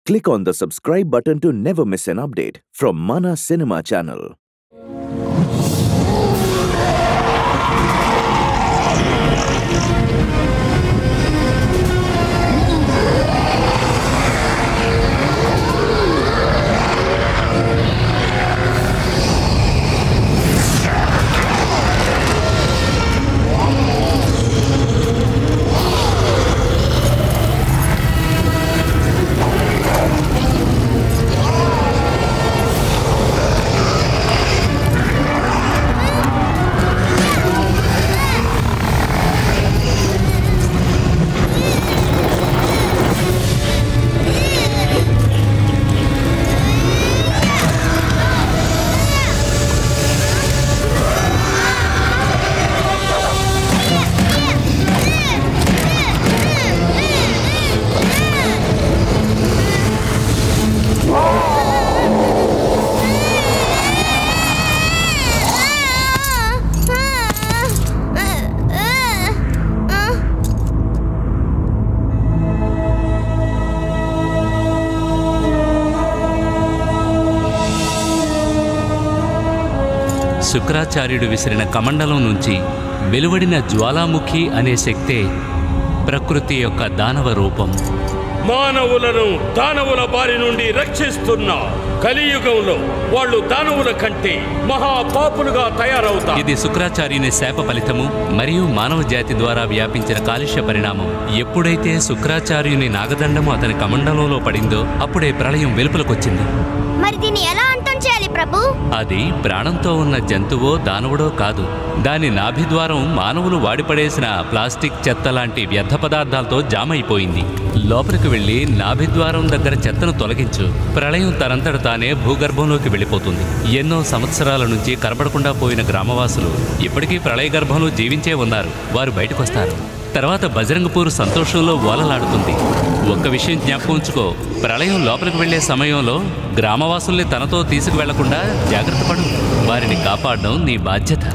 Click on the subscribe button to never miss an update from Mana Cinema channel. శుక్రాచార్యుడు విసిరిన కమండలం నుంచి వెలువడిన జ్వాలాముఖి అనే శక్తే ప్రకృతి యొక్క దానవ రూపం మానవులను దానవుల బారి నుండి రక్షిస్తున్న కలియుగంలో వాళ్ళు దానవుల కంటే మహాపాపులుగా తయారవుతారు ఇది శుక్రాచార్యుని శాప ఫలితము మరియు మానవ జాతి ద్వారా వ్యాపించిన కాలుష్య పరిణామం ఎప్పుడైతే శుక్రాచార్యుని నాగదండము అతని కమండలంలో పడిందో అప్పుడే ప్రళయం వెలుపలకొచ్చింది మరి దీన్ని ఎలా అంతం చేయాలి ప్రభు అది ప్రాణంతో ఉన్న జంతువో దానవుడో కాదు దాని నాభిద్వారం మానవులు వాడిపడేసిన ప్లాస్టిక్ చెత్త లాంటి వ్యర్థ పదార్థాలతో జామ్ అయిపోయింది లోపలికి వెళ్లి నాభిద్వారం దగ్గర చెత్తను తొలగించు ప్రళయం తనంతట తానే భూగర్భంలోకి వెళ్ళిపోతుంది ఎన్నో సంవత్సరాల నుంచి కనబడకుండా పోయిన గ్రామవాసులు ఇప్పటికీ ప్రళయ గర్భంలో జీవించే ఉన్నారు వారు బయటకొస్తారు తర్వాత బజరంగపూర్ సంతోషంలో ఓలలాడుతుంది ఒక్క విషయం జ్ఞాపకం ఉంచుకో ప్రళయం లోపలికి వెళ్లే సమయంలో గ్రామవాసుల్ని తనతో తీసుకువెళ్లకుండా జాగ్రత్త పడు వారిని కాపాడడం నీ బాధ్యత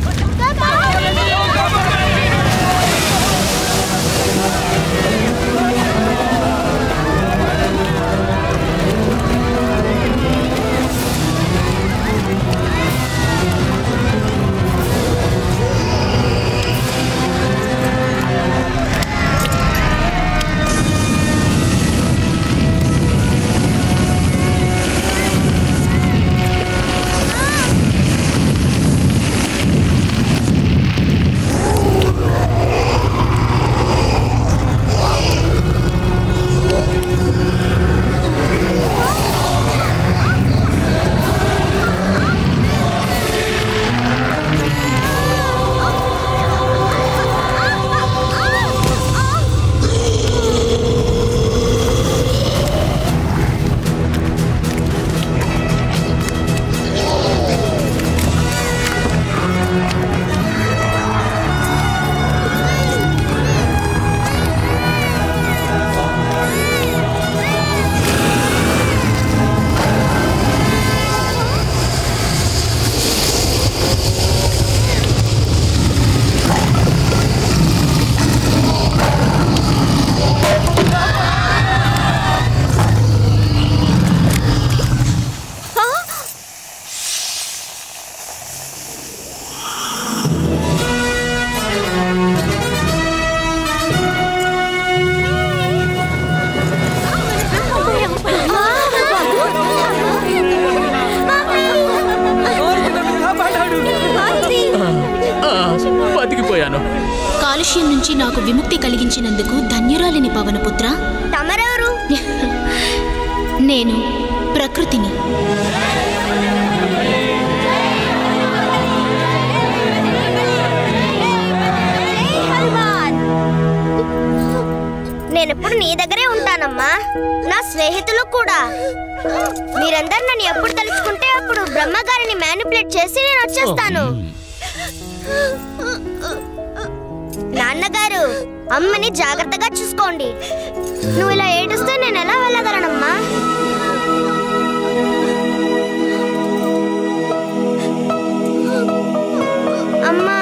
బతికిపోయాను కాలుష్యం నుంచి నాకు విముక్తి కలిగించినందుకు ధన్యురాలిని పవనపుత్ర తమరెవరు నేను ప్రకృతిని నేనెప్పుడు నీ దగ్గరే ఉంటానమ్మా నా స్నేహితులు కూడా మీరందరూ నన్ను ఎప్పుడు తలుచుకుంటే అప్పుడు బ్రహ్మగారిని మ్యానిపులేట్ చేసి నేను వచ్చేస్తాను నాన్నగారు అమ్మని జాగ్రత్తగా చూసుకోండి నువ్వు ఇలా ఏడుస్తే నేను ఎలా వెళ్ళగలనమ్మా అమ్మా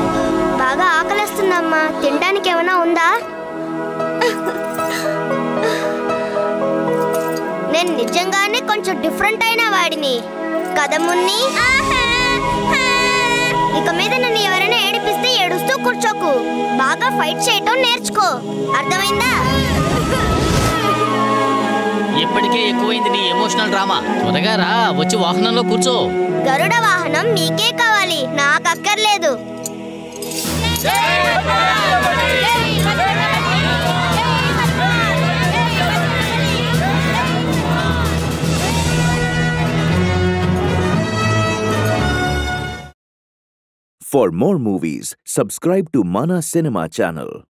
బాగా ఆకలిస్తుందమ్మా తినడానికి ఏమైనా ఉందా నేను నిజంగానే కొంచెం డిఫరెంట్ అయిన వాడిని కదా మున్ని ఇక మీద నన్ను ఎవరైనా ఏడిపిస్తే ఏడుస్తూ కూర్చోకు బాగా ఫైట్ చేయటం నేర్చుకో అర్థమైందా ఇప్పటికే ఎక్కువైంది నీ ఎమోషనల్ డ్రామా త్వరగా రా వచ్చి వాహనంలో కూర్చో గరుడ వాహనం మీకే కావాలి నాకు అక్కర్లేదు For more movies, subscribe to Mana Cinema channel.